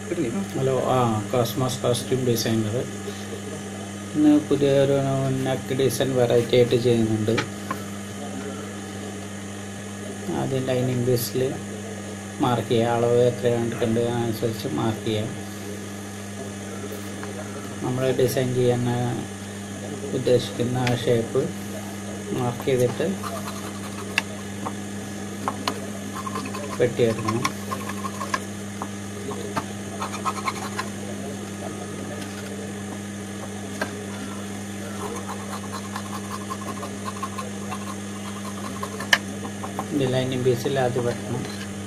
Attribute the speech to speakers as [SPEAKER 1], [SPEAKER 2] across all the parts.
[SPEAKER 1] hello ആ cosmos costume designer ഇന്ന് പുതിയൊരു നെക്ക് ഡിസൈൻ വെറൈറ്റി ആയിട്ട് ചെയ്യുന്നുണ്ട് ആദ്യം ലൈനിങ് പീസിൽ മാർക്ക് ചെയ്യുക അളവ് എത്രയാണ് കണ്ടത് അനുസരിച്ച് മാർക്ക് ചെയ്യാം നമ്മൾ ഡിസൈൻ ചെയ്യാൻ ഉദ്ദേശിക്കുന്ന ആ ഷേപ്പ് മാർക്ക് ചെയ്തിട്ട് വെട്ടിയെടുക്കണം ഇത് ലൈനിങ് പീസിൽ ആദ്യം വെട്ടണം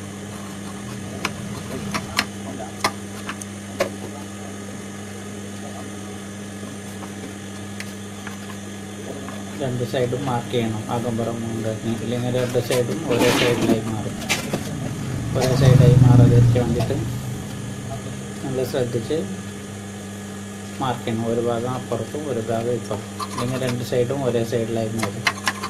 [SPEAKER 1] രണ്ട് സൈഡും മാർക്ക് ചെയ്യണം അകമ്പുറം മുണ്ടത്തിന് ഇല്ലെങ്കിൽ രണ്ട് സൈഡും ഒരേ സൈഡിലായി മാറും ഒരേ സൈഡായി മാറാതിരിക്കാൻ വേണ്ടിയിട്ട് നല്ല ശ്രദ്ധിച്ച് മാർക്ക് ചെയ്യണം ഒരു ഭാഗം അപ്പുറത്തും ഒരു ഭാഗം ഇപ്പുറത്തും ഇല്ലെങ്കിൽ രണ്ട് സൈഡും ഒരേ സൈഡിലായി മാറും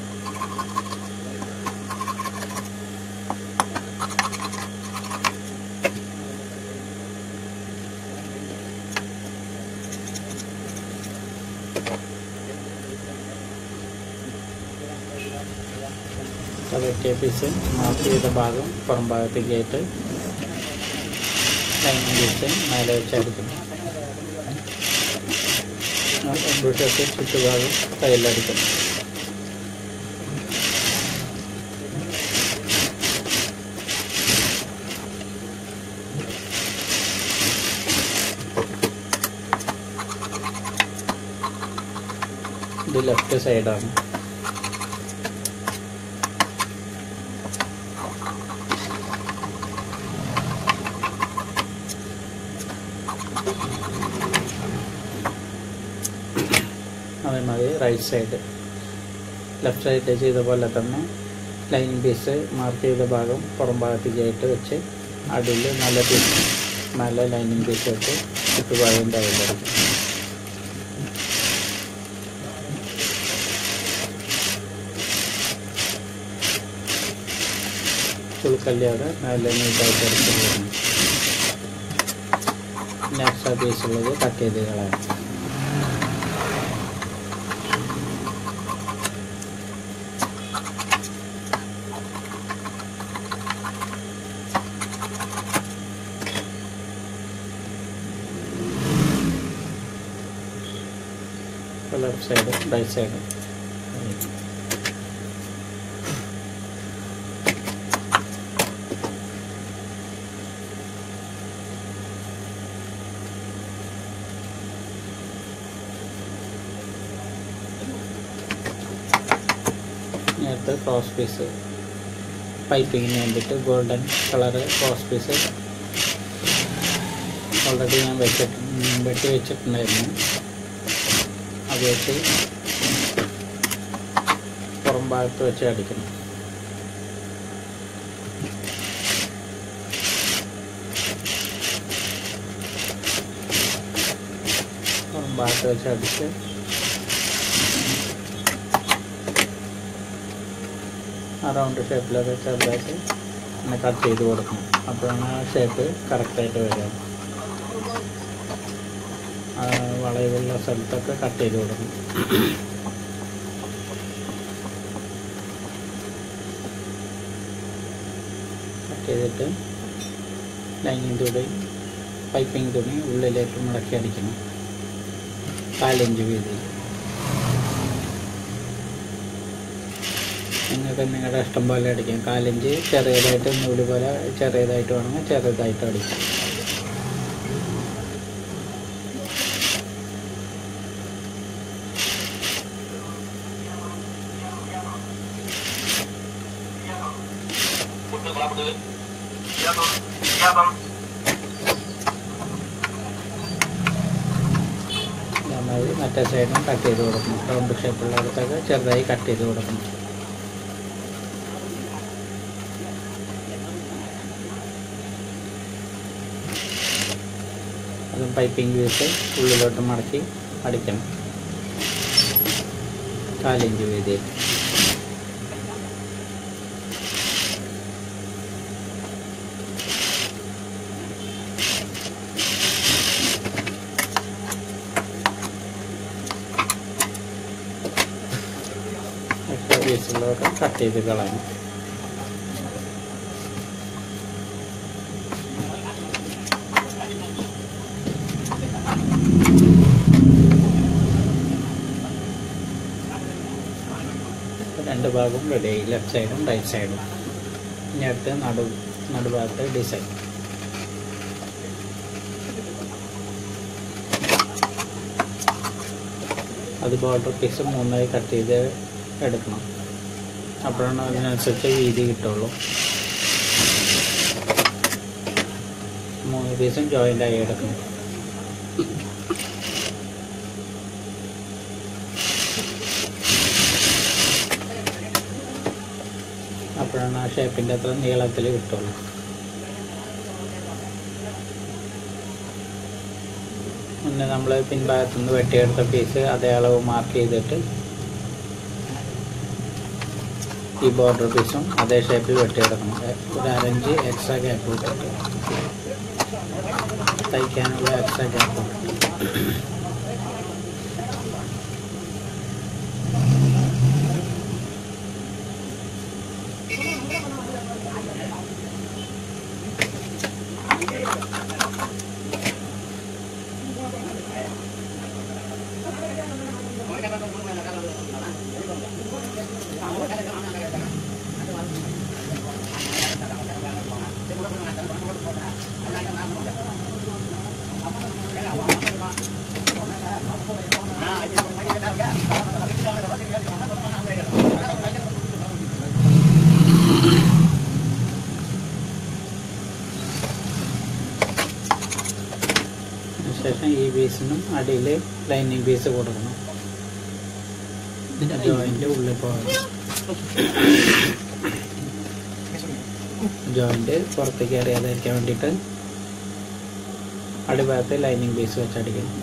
[SPEAKER 1] വെട്ടിയ പീസ് മാർക്ക് ചെയ്ത ഭാഗം പുറം ഭാഗത്തേക്കായിട്ട് ലൈനിങ് പീസ് മേലെ വെച്ചടിക്കണം ബ്രഷൊക്കെ ചുറ്റുഭാഗം കയ്യിലടിക്കണം ഇത് ലെഫ്റ്റ് സൈഡാണ് അതേമാതിരി റൈറ്റ് സൈഡ് ലെഫ്റ്റ് സൈഡ് ചെയ്ത പോലെ തന്നെ ലൈൻ പീസ് മാർക്ക് ചെയ്ത ഭാഗം പുറം ഭാഗത്തേക്കായിട്ട് വെച്ച് അടിയിൽ നല്ല പീസ് നല്ല ലൈനിങ് പീസ് വെച്ച് ചുറ്റുഭാഗം തയ്യാറെടുക്കും ചുളുക്കല്ലാതെ നല്ല നീറ്റായിട്ട് എടുത്ത് പോകുന്നു നെക്സ്റ്റ് പീസുള്ളത് കട്ട് ചെയ്ത് കളയാം ലെഫ്റ്റ് സൈഡ് റൈറ്റ് സൈഡ് നേരത്തെ ക്രോസ് പീസ് പൈപ്പിങ്ങിന് വേണ്ടിയിട്ട് golden colour cross piece already ഞാൻ വെച്ചിട്ട് വെട്ടി വെച്ചിട്ടുണ്ടായിരുന്നു അത് വെച്ച് പുറം ഭാഗത്ത് വെച്ച് അടിക്കണം പുറം ഭാഗത്ത് വെച്ച് അടിച്ച് ആ റൗണ്ട് ഷേപ്പിലൊക്കെ ചെറുതായിട്ട് അങ്ങനെ കട്ട് ചെയ്ത് കൊടുക്കണം അപ്പോഴാണ് ആ ഷേപ്പ് കറക്റ്റായിട്ട് വരിക ആ വളയുള്ള സ്ഥലത്തൊക്കെ കട്ട് ചെയ്ത് കൊടുക്കണം കട്ട് ചെയ്തിട്ട് ലൈനിങ് തുണി പൈപ്പിംഗ് തുണി ഉള്ളിലേക്ക് മുടക്കി അടിക്കണം കാലിഞ്ച് വീതി നിങ്ങൾക്ക് നിങ്ങളുടെ ഇഷ്ടം പോലെ അടിക്കാം കാലിഞ്ച് ചെറിയതായിട്ട് നൂല് പോലെ ചെറിയതായിട്ട് വേണമെങ്കിൽ ചെറുതായിട്ട് അടിക്കാം നന്നായി മറ്റേ സൈഡും കട്ട് ചെയ്ത് കൊടുക്കണം റൗണ്ട് ഷേപ്പുള്ളിടത്തൊക്കെ ചെറുതായി കട്ട് ചെയ്ത് കൊടുക്കണം അതും പൈപ്പിംഗ് വീട്ട് ഉള്ളിലോട്ട് മടക്കി അടിക്കണം കാലിഞ്ച് വീതിയിൽ പീസുകളൊക്കെ കട്ട് ചെയ്ത് കളയണം രണ്ട് ഭാഗവും റെഡിയായി ലെഫ്റ്റ് സൈഡും റൈറ്റ് സൈഡും ഇനി അടുത്ത് നടു നടുഭാഗത്ത് ഡിസൈൻ അത് ബോർഡർ പീസ് മൂന്നായി കട്ട് ചെയ്ത് എടുക്കണം അപ്പോഴാണ് അതിനനുസരിച്ച് വീതി കിട്ടുള്ളൂ മൂന്ന് പീസും ജോയിൻ്റ് ആയി എടുക്കണം അപ്പോഴാണ് ആ ഷേപ്പിൻ്റെ അത്ര നീളത്തിൽ കിട്ടുള്ളൂ മുന്നേ നമ്മൾ പിൻഭാഗത്തു നിന്ന് വെട്ടിയെടുത്ത പീസ് അതേ അളവ് മാർക്ക് ചെയ്തിട്ട് ഈ ബോർഡർ പീസും അതേ ഷേപ്പിൽ വെട്ടിയെടുക്കണം എ- ഒരു അരഞ്ച് എക്സ്ട്രാ ഗ്യാപ്പ് വിട്ടിട്ട് തയ്ക്കാനുള്ള എക്സ്ട്രാ ഗ്യാപ്പ് ശേഷം ഈ പീസിനും അടിയിൽ ലൈനിങ് പീസ് കൊടുക്കണം ജോയിൻ്റ് ഉള്ളിൽ പോകാം ജോയിൻ്റ് പുറത്തേക്ക് അറിയാതിരിക്കാൻ വേണ്ടിയിട്ട് അടിഭാഗത്ത് ലൈനിങ് പീസ് വെച്ചടിക്കണം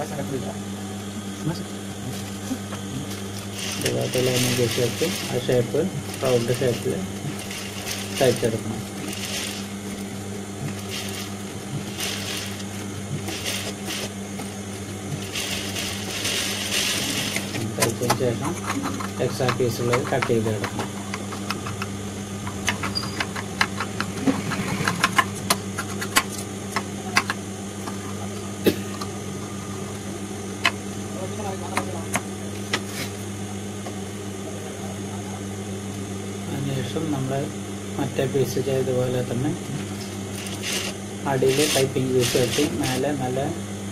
[SPEAKER 1] അടിഭാഗത്ത് ലൈനിങ് പീസ് വെച്ച് ആ ഷേപ്പ് റൗണ്ട് ഷേപ്പിൽ തയ്ച്ചെടുക്കണം തയ്ച്ചതിന് ശേഷം എക്സ്ട്രാ പീസുകൾ കട്ട് ചെയ്ത് എടുക്കണം അതിനുശേഷം നമ്മൾ മറ്റേ പീസ് ചെയ്തതുപോലെ തന്നെ അടിയിൽ ടൈപ്പിംഗ് പീസ് വെച്ച് മേലെ നല്ല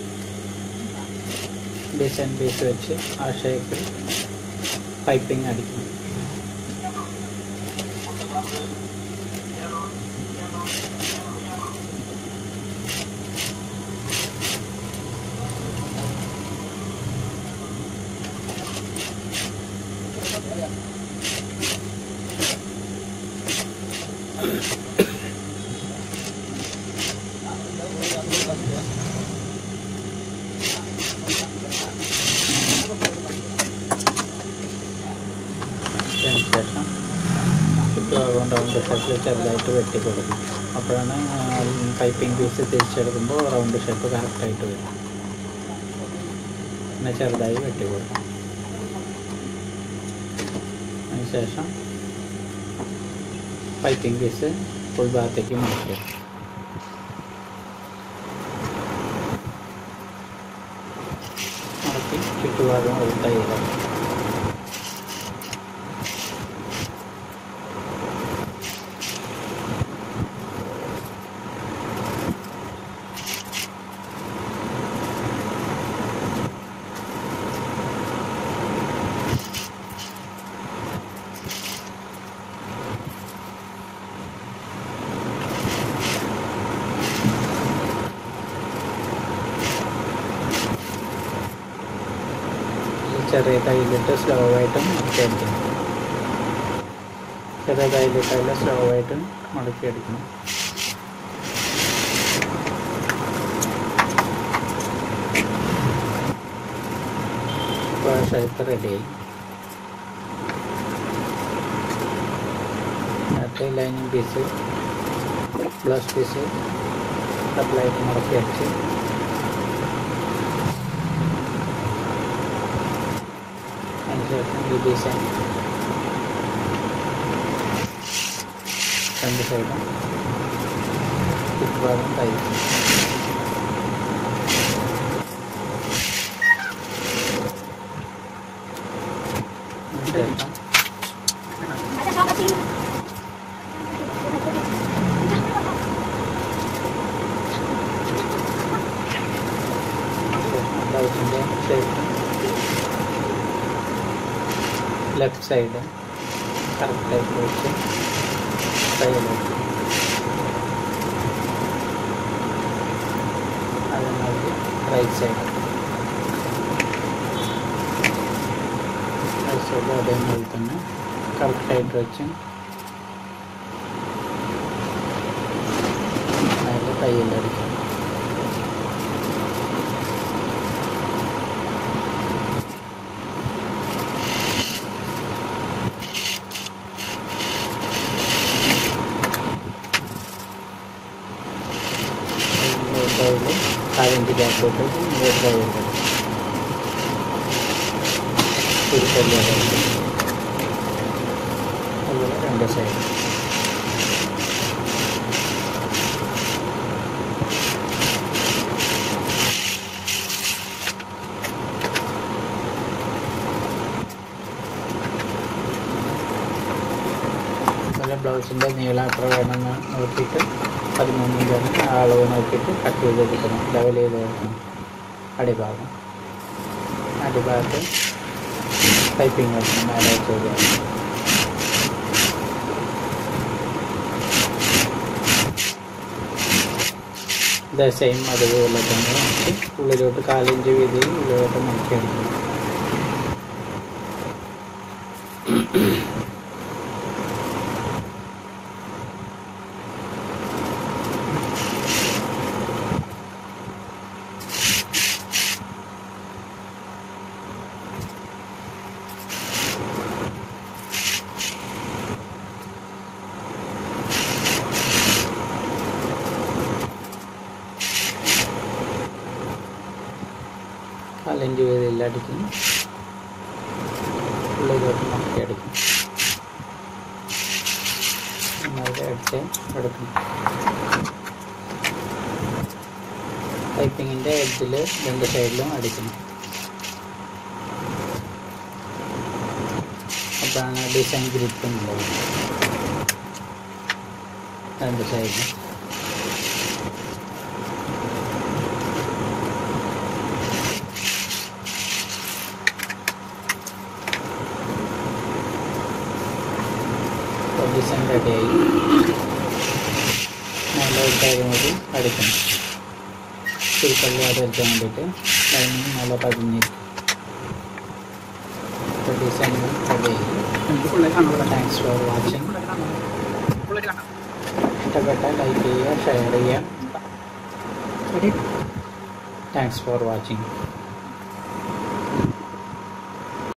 [SPEAKER 1] ഡിസൈൻ പീസ് വെച്ച് ആ ഷേപ്പിൽ പൈപ്പിംഗ് അടിക്കണം അതിന് ശേഷം ചുറ്റുഭാഗം റൗണ്ട് ഷേപ്പിൽ ചെറുതായിട്ട് വെട്ടി കൊടുക്കും അപ്പോഴാണ് പൈപ്പിംഗ് പീസ് തിരിച്ചെടുക്കുമ്പോൾ റൗണ്ട് ഷേപ്പ് കറക്റ്റായിട്ട് വരും പിന്നെ ചെറുതായി വെട്ടി കൊടുക്കും അതിനുശേഷം പൈപ്പിംഗ് പീസ് ഫുൾ ഭാഗത്തേക്ക് മാറ്റും മടക്കി ചുറ്റുഭാഗം ഒരു തയ്യലാണ് ചെറിയ കയ്യിലിട്ട് സ്ലോ ആയിട്ട് മടക്കി അടിക്കണം ചെറിയ കയ്യിലിട്ടല്ല സ്ലോ ആയിട്ട് മടക്കി അടിക്കണം ഇപ്പോൾ ഷേപ്പ് റെഡിയായി അടുത്ത ലൈനിങ് പീസ് ബ്ലൗസ് പീസ് ഡബിളായിട്ട് മടക്കി അടിച്ച് അതിനുശേഷം ഈ ഡിസൈൻ രണ്ട് സൈഡും ചുറ്റുഭാഗം തയ്ക്കും ശേഷം ബ്ലൗസിൻ്റെ ഷേപ്പ് ലെഫ്റ്റ് സൈഡ് കറക്റ്റായിട്ട് വെച്ച് തയ്യലെടുക്കും അതേമാതിരി റൈറ്റ് സൈഡ് റൈറ്റ് സൈഡ് അതേമാതിരി തന്നെ കറക്റ്റായിട്ട് വെച്ച് മേലെ തയ്യലടിക്കും സൈഡിൽ കാലിഞ്ച് ഗ്യാപ്പിലോട്ട് ഇങ്ങോട്ട് തയ്യലുണ്ട് തിരിച്ചല്ലേ അതുപോലെ രണ്ട് സൈഡ് അതുപോലെ ബ്ലൗസിൻ്റെ നീളം എത്ര വേണമെന്ന് നോക്കിയിട്ട് പതിമൂന്ന് ഇഞ്ചാണ് ആ അളവ് നോക്കിയിട്ട് കട്ട് ചെയ്തെടുക്കണം ലെവൽ ചെയ്ത് കൊടുക്കണം അടിഭാഗം അടിഭാഗത്ത് പൈപ്പിംഗ് വെക്കണം മേലെ വെച്ച് കൊടുക്കണം ഇതേ സെയിം അതുപോലെ തന്നെ നമുക്ക് ഉള്ളിലോട്ട് കാലിഞ്ച് വീതിയിൽ ഉള്ളിലോട്ട് നോക്കിയെടുക്കണം കാലിഞ്ച് വീതിയിൽ അടിക്കും ഉള്ളിലോട്ട് നോക്കി അടിക്കും നന്നായിട്ട് അടിച്ച് എടുക്കണം പൈപ്പിങ്ങിൻ്റെ എഡ്ജിൽ രണ്ട് സൈഡിലും അടിക്കണം അപ്പോഴാണ് ഡിസൈൻ ഗ്രിപ്പ് ഉള്ളത് രണ്ട് സൈഡിലും ഡിസൈൻ റെഡിയായി നല്ല കൂടി അടിക്കണം ചുരുക്കല്ലാതെ അടിക്കാൻ വേണ്ടിയിട്ട് ലൈനിങ് നല്ല പതിഞ്ഞിരിക്കും ഇപ്പോൾ ഡിസൈൻ റെഡിയായി താങ്ക്സ് ഫോർ വാച്ചിങ് ഇഷ്ടപ്പെട്ട ലൈക്ക് ചെയ്യുക ഷെയർ ചെയ്യുക താങ്ക്സ് ഫോർ വാച്ചിങ്